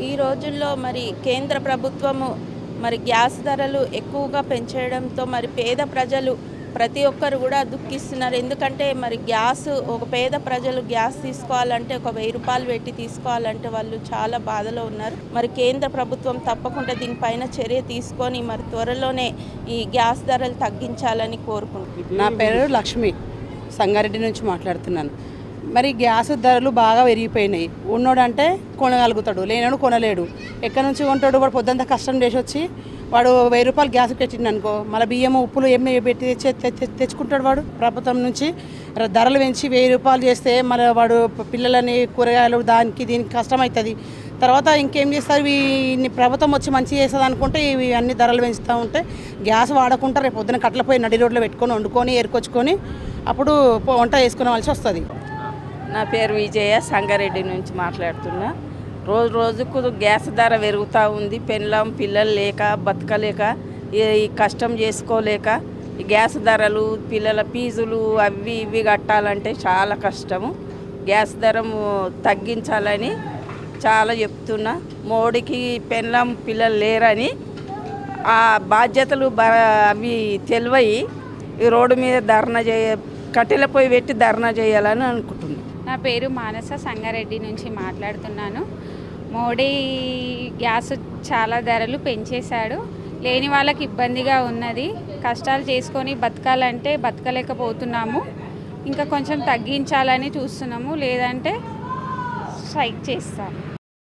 ఈ రోజుల్లో మరి కేంద్ర ప్రభుత్వము మరి గ్యాస్ ధరలు ఎక్కువగా పెంచేయడంతో మరి పేద ప్రజలు ప్రతి ఒక్కరు కూడా దుఃఖిస్తున్నారు ఎందుకంటే మరి గ్యాస్ ఒక పేద ప్రజలు గ్యాస్ తీసుకోవాలంటే ఒక వెయ్యి రూపాయలు పెట్టి తీసుకోవాలంటే వాళ్ళు చాలా బాధలో ఉన్నారు మరి కేంద్ర ప్రభుత్వం తప్పకుండా దీనిపైన చర్య తీసుకొని మరి త్వరలోనే ఈ గ్యాస్ ధరలు తగ్గించాలని కోరుకుంటున్నాను నా పేరు లక్ష్మి సంగారెడ్డి నుంచి మాట్లాడుతున్నాను మరి గ్యాస్ ధరలు బాగా పెరిగిపోయినాయి ఉన్నోడంటే కొనగలుగుతాడు లేనోడు కొనలేడు ఎక్కడి నుంచి కొంటాడు వాడు పొద్దుంతా కష్టం చేసి వచ్చి వాడు వెయ్యి రూపాయలు గ్యాస్ పెట్టిండు అనుకో మళ్ళీ బియ్యం ఉప్పులు ఏమి పెట్టి తెచ్చి తె- తె- తెచ్చుకుంటాడు వాడు ప్రభుత్వం నుంచి ర- ధరలు పెంచి వెయ్యి రూపాయలు చేస్తే మరి వాడు ప- పిల్లలని కూరగాయలు దానికి దీనికి కష్టమవుతుంది తర్వాత ఇంకేం చేస్తారు ఇన్ని ప్రభుత్వం వచ్చి మంచి చేస్తుంది అనుకుంటే ఇవి అన్ని ధరలు పెంచుతూ ఉంటే గ్యాస్ వాడకుండా రేపు పొద్దున కట్ల పోయి నడి రోడ్లో పెట్టుకొని వండుకొని ఏరుకొచ్చుకొని అప్పుడు పో- వంట చేసుకునేవాల్సి వస్తుంది నా పేరు విజయ సంగారెడ్డి నుంచి మాట్లాడుతున్నా రోజు రోజుకు గ్యాస్ ధర పెరుగుతూ ఉంది పెళ్ళం పిల్లలు లేక బతకలేక ఈ ఈ కష్టం చేసుకోలేక ఈ గ్యాస్ ధరలు పిల్లల ఫీజులు అవి ఇవి కట్టాలంటే చాలా కష్టము గ్యాస్ ధరము తగ్గించాలని చాలా చెప్తున్నా మోడీకి పెళ్ళం పిల్లలు లేరని ఆ బాధ్యతలు బ అవి తెలివై ఈ రోడ్డు మీద ధర్నా చేయ కట్టెల పొయ్యి పెట్టి ధర్నా చేయాలని అనుకుంటున్నాను నా పేరు మానస సంగారెడ్డి నుంచి మాట్లాడుతున్నాను మోడీ గ్యాస్ చాలా ధరలు పెంచేశాడు లేని వాళ్ళకి ఇబ్బందిగా ఉన్నది కష్టాలు చేసుకొని బతకాలంటే బతకలేకపోతున్నాము ఇంకా కొంచెం తగ్గించాలని చూస్తున్నాము లేదంటే స్ట్రైక్ చేస్తాము